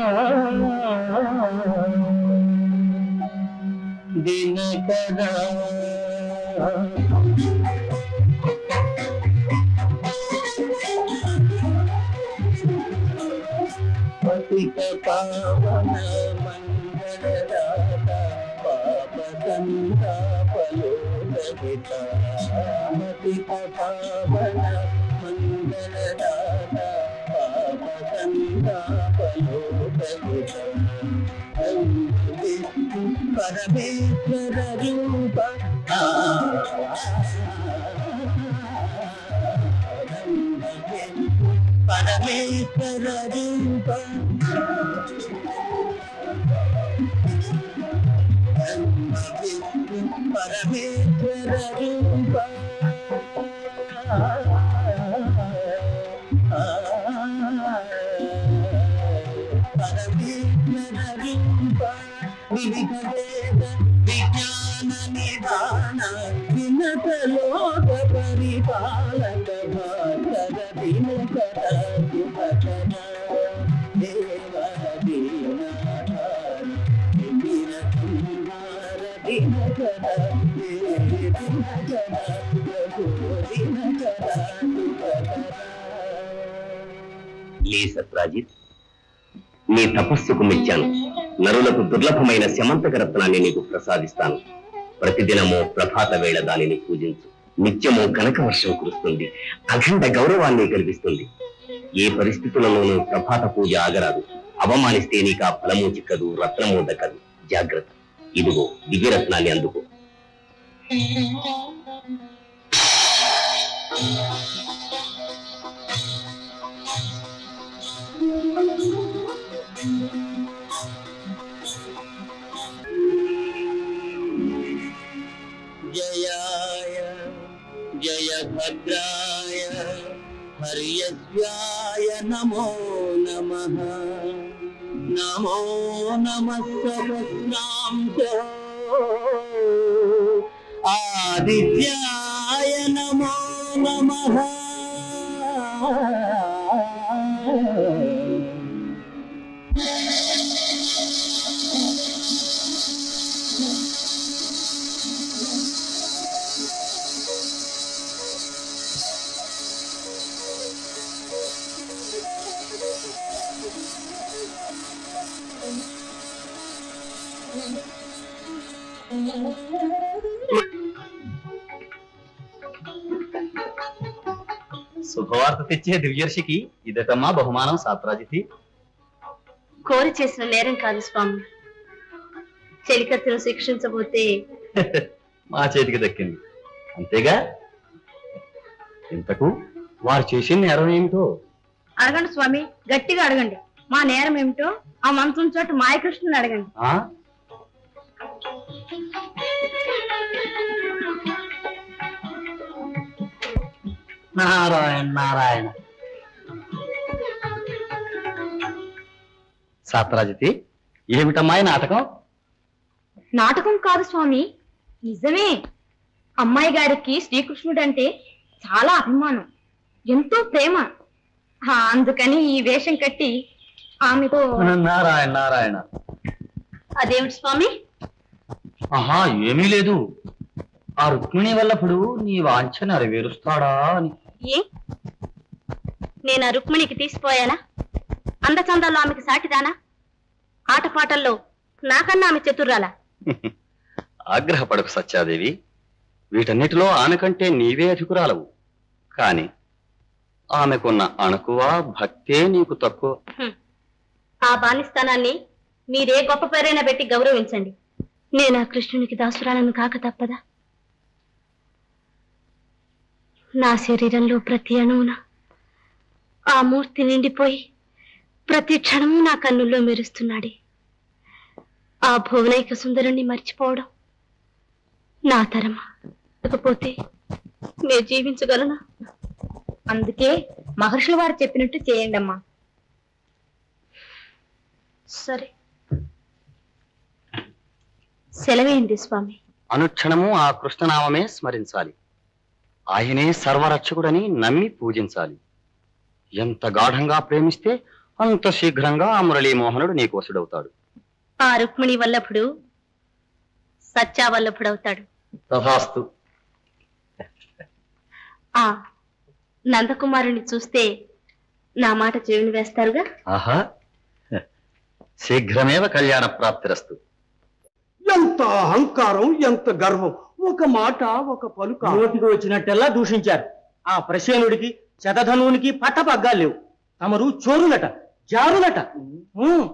దినకరా పతిత పావన మంగళదాత పాప సంతాపలోదవిత పతిత పావన మంగళదాత పాప సంతాపలోదవిత పరమేశ్వర రూప పరమేశ్వర రూప పరమేశ్వర రూప పరమేశ్వర రూప వివిధ వేద విజ్ఞాన నిదాన వినత లోక పరిపాలక భాస్కర దినకర సుభకర దేవ దీనాధార దిన కుమార దినకర దినకర ప్రభు దినకర సుభకర లే సత్రాజిత్ నీ తపస్సుకు మెచ్చాను నరులకు దుర్లభమైన శమంతక రత్నాన్ని నీకు ప్రసాదిస్తాను ప్రతిదినము ప్రభాత వేళ దానిని పూజించు నిత్యము కనక వర్షం కురుస్తుంది అఖండ గౌరవాన్ని కల్పిస్తుంది ఏ పరిస్థితులలోనూ ప్రభాత పూజ ఆగరాదు అవమానిస్తే నీకు ఆ ఫలము చిక్కదు రత్నము దక్కదు జాగ్రత్త ఇదిగో దివ్యరత్నాన్ని అందుకో जयाय जयभद्राय हर्यश्वाय नमो नमः नमो नमः सहस्रां च आदित्याय नमो नमः శుభవార్త తెచ్చే దివ్యర్షికి ఇదటమ్మా బహుమానం సాత్రాజితి కోరి చేసిన నేరం కాదు స్వామి చెలికత్తెను శిక్షించబోతే మా చేతికి దక్కింది అంతేగా ఇంతకు వారు చేసిన నేరం ఏమిటో అడగండి స్వామి గట్టిగా అడగండి మా నేరం ఏమిటో ఆ మంచం చోటు మాయకృష్ణుని అడగండి ఆ నారాయణ నారాయణ సాత్రాజితి ఏమిటమ్మా ఈ నాటకం నాటకం కాదు స్వామి నిజమే అమ్మాయి గారికి శ్రీకృష్ణుడు అంటే చాలా అభిమానం ఎంతో ప్రేమ ఆ, అందుకని ఈ వేషం కట్టి ఆమెతో నారాయణ నారాయణ అదేమిటి స్వామి ఆహా ఏమీ లేదు ఆ రుక్మిణి వల్లప్పుడు నీ వాంఛ నెరవేరుస్తాడా అని ఏ నేను ఆ రుక్మిణికి తీసిపోయానా అందచందాల్లో ఆమెకి సాటిదానా ఆటపాటల్లో నాకన్నా ఆమె చతుర్రాలా ఆగ్రహపడకు సత్యాదేవి వీటన్నిటిలో ఆమె కంటే నీవే అధికురాలవు కాని ఆమెకున్న అణకువ భక్తే నీకు తక్కువ హ్మ్. ఆ బానిస్థానాన్ని మీరే గొప్ప పేరైనా పెట్టి గౌరవించండి నేను ఆ కృష్ణునికి దాసురాలను కాక తప్పదా నా శరీరంలో ప్రతి అణువున ఆ మూర్తి నిండిపోయి ప్రతి క్షణము నా కన్నుల్లో మెరుస్తున్నాడే ఆ భువనైక సుందరుణ్ణి మర్చిపోవడం నా తరమా లేకపోతే నేను జీవించగలనా అందుకే మహర్షుల వారు చెప్పినట్టు చేయండి అమ్మా సరే సెలవేయండి స్వామి అనుక్షణము ఆ కృష్ణనామమే స్మరించాలి ఆయనే సర్వరక్షకుడని నమ్మి పూజించాలి ఎంత గాఢంగా ప్రేమిస్తే అంత శీఘ్రంగా ఆ మురళీమోహనుడు నీకు వసుడవుతాడు ఆ రుక్మిణి వల్లభుడు సత్యా వల్లభుడు అవుతాడు తథాస్తు ఆ నందకుమారుని చూస్తే నా మాట చెవిని వేస్తారుగా ఆహా శీఘ్రమేవ కళ్యాణ ప్రాప్తిరస్తు ఎంత అహంకారం ఎంత గర్వం ఒక మాట ఒక పలుక నోటికి వచ్చినట్టెల్లా దూషించారు ఆ ప్రసేనుడికి శతధనువునికి పట్టపగ్గాలు లేవు తమరు చోరులట జారులట ఉమ్.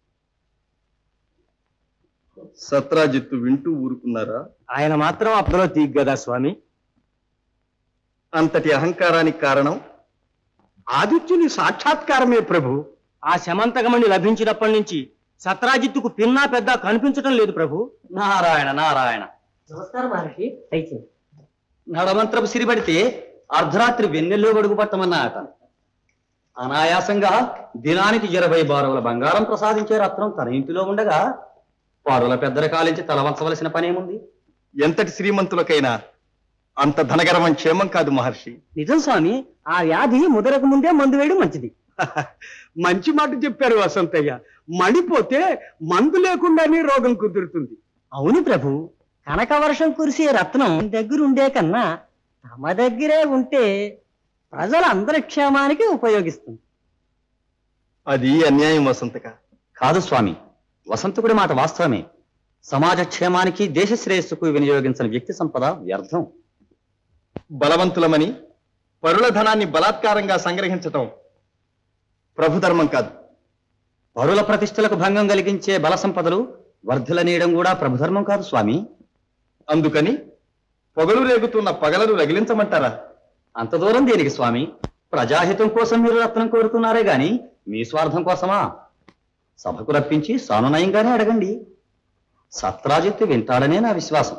సత్రాజిత్తు వింటూ ఊరుకున్నారా ఆయన మాత్రం అప్పులో తీగ్గదా స్వామి అంతటి అహంకారానికి కారణం ఆదిత్యుని సాక్షాత్కారమే ప్రభు ఆ శమంతకమణి లభించినప్పటి నుంచి సత్రాజిత్తుకు పిన్నా పెద్ద కనిపించటం లేదు ప్రభు నారాయణ నారాయణ నమస్కారం మహర్షి నడమంత్రపు సిరిపడితే అర్ధరాత్రి వెన్నెల్లో గడుగు పట్టమన్నాయట అనాయాసంగా దినానికి ఇరవై బారుల బంగారం ప్రసాదించే రత్నం తన ఇంటిలో ఉండగా పారుల పెద్దల కాలించి తలవంచవలసిన పనేముంది ఎంతటి శ్రీమంతులకైనా అంత ధనగర్వం క్షేమం కాదు మహర్షి నిజం స్వామి ఆ వ్యాధి ముదరకు ముందే మందు వేయడం మంచిది మంచి మాట చెప్పారు వసంతయ్య మణిపోతే మందు లేకుండానే రోగం కుదురుతుంది అవును ప్రభు కనక వర్షం కురిసే రత్నం దగ్గరుండే కన్నా తమ దగ్గరే ఉంటే ప్రజలందరి క్షేమానికి ఉపయోగిస్తుంది అది అన్యాయం వసంతక కాదు స్వామి వసంతకుడి మాట వాస్తవమే సమాజ క్షేమానికి దేశ శ్రేయస్సుకు వినియోగించిన వ్యక్తి సంపద వ్యర్థం బలవంతులమని పరుల ధనాన్ని బలాత్కారంగా సంగ్రహించటం ప్రభుధర్మం కాదు పరుల ప్రతిష్టలకు భంగం కలిగించే బల సంపదలు వర్ధిలనీయడం కూడా ప్రభుధర్మం కాదు స్వామి అందుకని పొగలు రేగుతున్న పగలను రగిలించమంటారా అంత దూరం దేనికి స్వామి ప్రజాహితం కోసం మీరు రత్నం కోరుతున్నారే గాని మీ స్వార్థం కోసమా సభకు రప్పించి సానునయంగానే అడగండి సత్రాజిత్తు వింటాడనే నా విశ్వాసం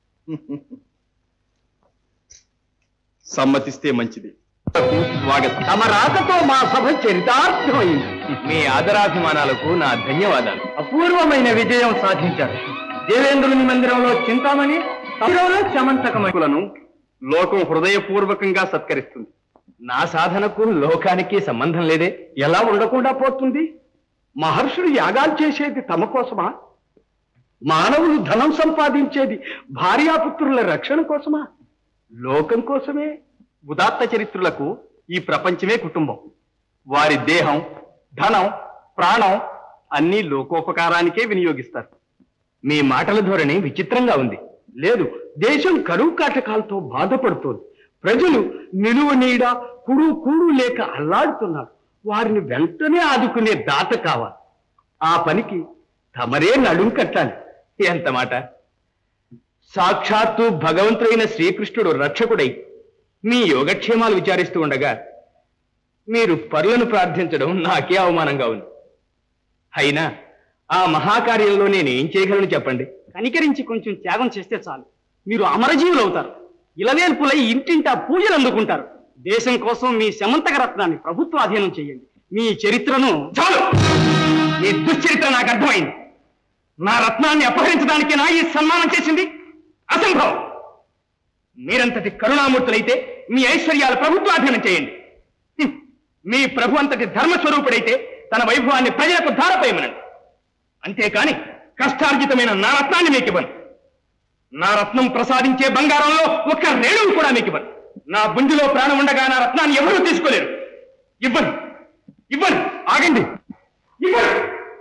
సమ్మతిస్తే మంచిది స్వాగతం తమ రాకతో మా సభ చరితార్థమైంది మీ ఆదరాభిమానాలకు నా ధన్యవాదాలు అపూర్వమైన విజయం సాధించారు దేవేంద్రుని మందిరంలో చింతామణి తమిళంలో శమంతకమణి లను లోకం హృదయపూర్వకంగా సత్కరిస్తుంది నా సాధనకు లోకానికి సంబంధం లేదే ఎలా ఉండకుండా పోతుంది మహర్షులు యాగాలు చేసేది తమ కోసమా మానవులు ధనం సంపాదించేది భార్యాపుత్రుల రక్షణ కోసమా లోకం కోసమే ఉదాత్త చరిత్రులకు ఈ ప్రపంచమే కుటుంబం వారి దేహం ధనం ప్రాణం అన్ని లోకోపకారానికే వినియోగిస్తారు మీ మాటల ధోరణి విచిత్రంగా ఉంది లేదు దేశం కరువు కాటకాలతో బాధపడుతోంది ప్రజలు నిలువ నీడ కుడు కూడు లేక అల్లాడుతున్నారు వారిని వెంటనే ఆదుకునే దాత కావాలి ఆ పనికి తమరే నడుం కట్టాలి ఎంత మాట సాక్షాత్తు భగవంతుడైన శ్రీకృష్ణుడు రక్షకుడై మీ యోగక్షేమాలు విచారిస్తూ ఉండగా మీరు పరులను ప్రార్థించడం నాకే అవమానంగా ఉంది అయినా ఆ మహాకార్యంలో నేను ఏం చేయగలను చెప్పండి కనికరించి కొంచెం త్యాగం చేస్తే చాలు మీరు అమరజీవులు అవుతారు ఇలవేల్పులై ఇంటింటా పూజలు అందుకుంటారు దేశం కోసం మీ శమంతక రత్నాన్ని ప్రభుత్వ అధీనం చేయండి మీ చరిత్రను చాలు మీ దుశ్చరిత్ర నాకు అర్థమైంది నా రత్నాన్ని అపహరించడానికి నా ఈ సన్మానం చేసింది అసంభవం మీరంతటి కరుణామూర్తులైతే మీ ఐశ్వర్యాలు ప్రభుత్వాధీనం చేయండి హ్మ్. మీ ప్రభు అంతటి ధర్మస్వరూపుడైతే తన వైభవాన్ని ప్రజలకు ధారపోయమనండి అంతేకాని కష్టార్జితమైన నా రత్నాన్ని మీకు ఇవ్వను నా రత్నం ప్రసాదించే బంగారంలో ఒక్క రేణువు కూడా మీకు ఇవ్వను నా బుంజులో ప్రాణం ఉండగా నా రత్నాన్ని ఎవరూ తీసుకోలేరు ఇవ్వను ఇవ్వను ఆగండి ఇవ్వను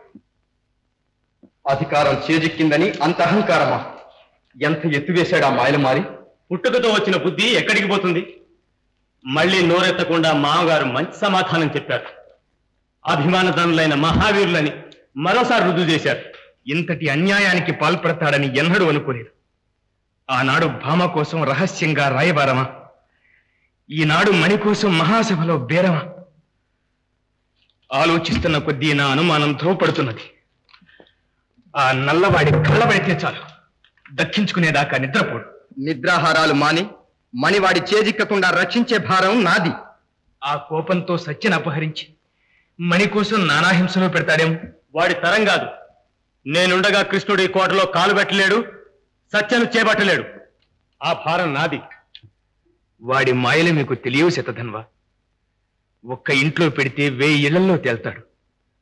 అధికారం చేజిక్కిందని అంత అహంకారమా ఎంత ఎత్తువేశాడు ఆ మాయలు మారి పుట్టుకతో వచ్చిన బుద్ధి ఎక్కడికి పోతుంది మళ్ళీ నోరెత్తకుండా మామగారు మంచి సమాధానం చెప్పారు అభిమానధనులైన మహావీరులని మరోసారి రుజువు చేశారు ఇంతటి అన్యాయానికి పాల్పడతాడని ఎన్నడూ అనుకోలేదు ఆనాడు భామ కోసం రహస్యంగా రాయబారమా ఈనాడు మణి కోసం మహాసభలో బేరమా ఆలోచిస్తున్న కొద్దీ నా అనుమానం ధ్రువపడుతున్నది ఆ నల్లవాడి కళ్ళబడితే చాలు దక్కించుకునేదాకా నిద్రపోడు నిద్రాహారాలు మాని మణివాడి చేజిక్కకుండా రక్షించే భారం నాది ఆ కోపంతో సత్యను అపహరించి మణి కోసం నానాహింసలో పెడతాడేమో వాడి తరం కాదు నేనుండగా కృష్ణుడి కోటలో కాలు పెట్టలేడు సత్యను చేపట్టలేడు ఆ భారం నాది వాడి మాయలు మీకు తెలియవు శతధన్వా ఒక్క ఇంట్లో పెడితే వేయి ఇళ్లలో తేల్తాడు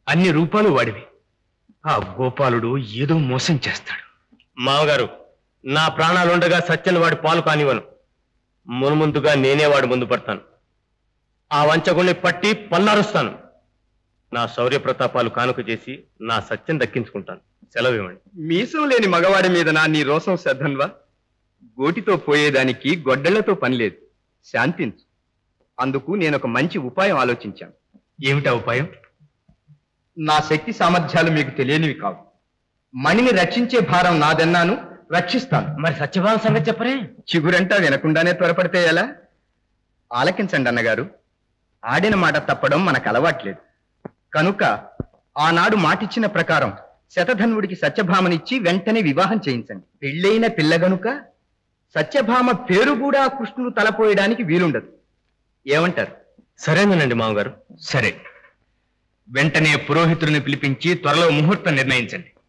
అన్ని రూపాలు వాడివి ఆ గోపాలుడు ఏదో మోసం చేస్తాడు మామగారు నా ప్రాణాలుండగా సత్యను వాడి పాలు కానివ్వను మున్ముందుగా నేనే వాడి ముందు పడతాను ఆ వంచకుణ్ణి పట్టి పన్నారుస్తాను నా శౌర్య ప్రతాపాలు కానుక చేసి నా సత్యం దక్కించుకుంటాను సెలవు ఇవ్వండి మీసం లేని మగవాడి మీద నా నీ రోసం శ్రద్ధన్వా గోటితో పోయేదానికి గొడ్డళ్లతో పని లేదు శాంతించు అందుకు నేను ఒక మంచి ఉపాయం ఆలోచించాను ఏమిటా ఉపాయం నా శక్తి సామర్థ్యాలు మీకు తెలియనివి కావు మణిని రక్షించే భారం నాదన్నాను రక్షిస్తాను మరి సత్యభామ సంగతి చెప్పరే చిగురంటా వినకుండానే త్వరపడితే ఎలా ఆలకించండి అన్నగారు ఆడిన మాట తప్పడం మనకు అలవాట్లేదు కనుక ఆనాడు మాటిచ్చిన ప్రకారం శతధన్వుడికి సత్యభామనిచ్చి వెంటనే వివాహం చేయించండి పెళ్ళైన పిల్ల గనుక సత్యభామ పేరు కూడా కృష్ణుడు తలపోయడానికి వీలుండదు ఏమంటారు సరేనండి మామగారు సరే వెంటనే పురోహితుడిని పిలిపించి త్వరలో ముహూర్తం నిర్ణయించండి